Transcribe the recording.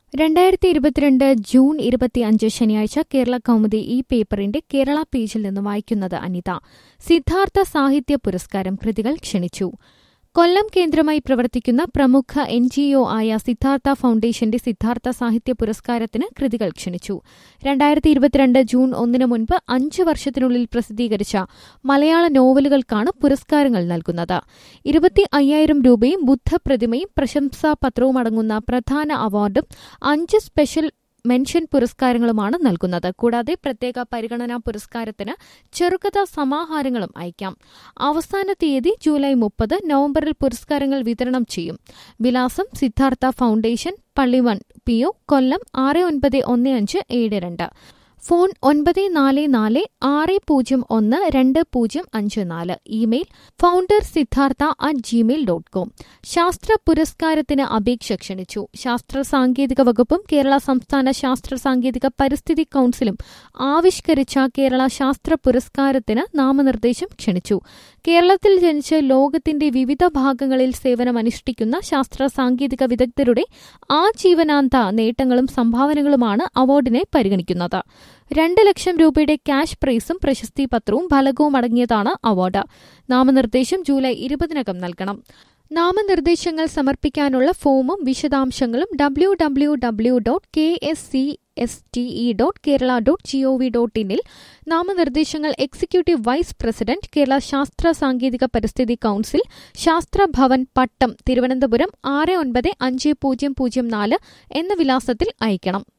രണ്ടായിരത്തി ഇരുപത്തിരണ്ട് ജൂൺ ഇരുപത്തിയഞ്ച് ശനിയാഴ്ച കേരള കൗമുദി ഈ പേപ്പറിന്റെ കേരള പേജിൽ നിന്ന് വായിക്കുന്നത് അനിത സിദ്ധാർത്ഥ സാഹിത്യ പുരസ്കാരം കൃതികൾ ക്ഷണിച്ചു കൊല്ലം കേന്ദ്രമായി പ്രവർത്തിക്കുന്ന പ്രമുഖ എൻ ജി ഒ ആയ സിദ്ധാർത്ഥ ഫൌണ്ടേഷന്റെ സിദ്ധാർത്ഥ സാഹിത്യ പുരസ്കാരത്തിന് കൃതികൾ ക്ഷണിച്ചു രണ്ടായിരത്തി ഇരുപത്തിരണ്ട് ജൂൺ ഒന്നിന് മുൻപ് അഞ്ച് വർഷത്തിനുള്ളിൽ പ്രസിദ്ധീകരിച്ച മലയാള നോവലുകൾക്കാണ് പുരസ്കാരങ്ങൾ നൽകുന്നത് ഇരുപത്തി അയ്യായിരം രൂപയും ബുദ്ധപ്രതിമയും പ്രശംസാപത്രവും അടങ്ങുന്ന പ്രധാന അവാർഡും അഞ്ച് സ്പെഷ്യൽ മെൻഷൻ പുരസ്കാരങ്ങളുമാണ് നൽകുന്നത് കൂടാതെ പ്രത്യേക പരിഗണനാ പുരസ്കാരത്തിന് ചെറുകഥാ സമാഹാരങ്ങളും അയക്കാം അവസാന തീയതി ജൂലൈ മുപ്പത് നവംബറിൽ പുരസ്കാരങ്ങൾ വിതരണം ചെയ്യും വിലാസം സിദ്ധാർത്ഥ ഫൌണ്ടേഷൻ പള്ളിവൺ പി ഒ കൊല്ലം ആറ് ഒൻപത് ഒന്ന് അഞ്ച് ഏഴ് രണ്ട് ഫോൺ ഒൻപത് നാല് നാല് ആറ് പൂജ്യം ഒന്ന് രണ്ട് പൂജ്യം അഞ്ച് നാല് email founder Siddhartha at Gmail dot com ശാസ്ത്ര പുരസ്കാരത്തിന് അപേക്ഷ ക്ഷണിച്ചു ശാസ്ത്ര സാങ്കേതിക വകുപ്പും കേരള സംസ്ഥാന ശാസ്ത്ര സാങ്കേതിക പരിസ്ഥിതി കൌൺസിലും ആവിഷ്കരിച്ച കേരള ശാസ്ത്ര പുരസ്കാരത്തിന് നാമനിർദ്ദേശം ക്ഷണിച്ചു കേരളത്തിൽ ജനിച്ച് ലോകത്തിന്റെ വിവിധ ഭാഗങ്ങളിൽ സേവനമനുഷ്ഠിക്കുന്ന ശാസ്ത്ര സാങ്കേതിക വിദഗ്ധരുടെ ആജീവനാന്ത നേട്ടങ്ങളും സംഭാവനകളുമാണ് അവാർഡിനെ പരിഗണിക്കുന്നത് രണ്ട് ലക്ഷം രൂപയുടെ ക്യാഷ് പ്രൈസും പ്രശസ്തി പത്രവും ഫലകവും അടങ്ങിയതാണ് അവാർഡ് നാമനിർദ്ദേശം ജൂലൈ ഇരുപതിനകം നൽകണം നാമനിർദ്ദേശങ്ങൾ സമർപ്പിക്കാനുള്ള ഫോമും വിശദാംശങ്ങളും W W W dot K S C S T E dot Kerala dot G O V dot ഇന്നിൽ നാമനിർദ്ദേശങ്ങൾ എക്സിക്യൂട്ടീവ് വൈസ് പ്രസിഡന്റ് കേരള ശാസ്ത്ര സാങ്കേതിക പരിസ്ഥിതി കൌൺസിൽ ശാസ്ത്രഭവൻ പട്ടം തിരുവനന്തപുരം ആറ് ഒൻപത് അഞ്ച് പൂജ്യം പൂജ്യം നാല് എന്ന വിലാസത്തിൽ അയക്കണം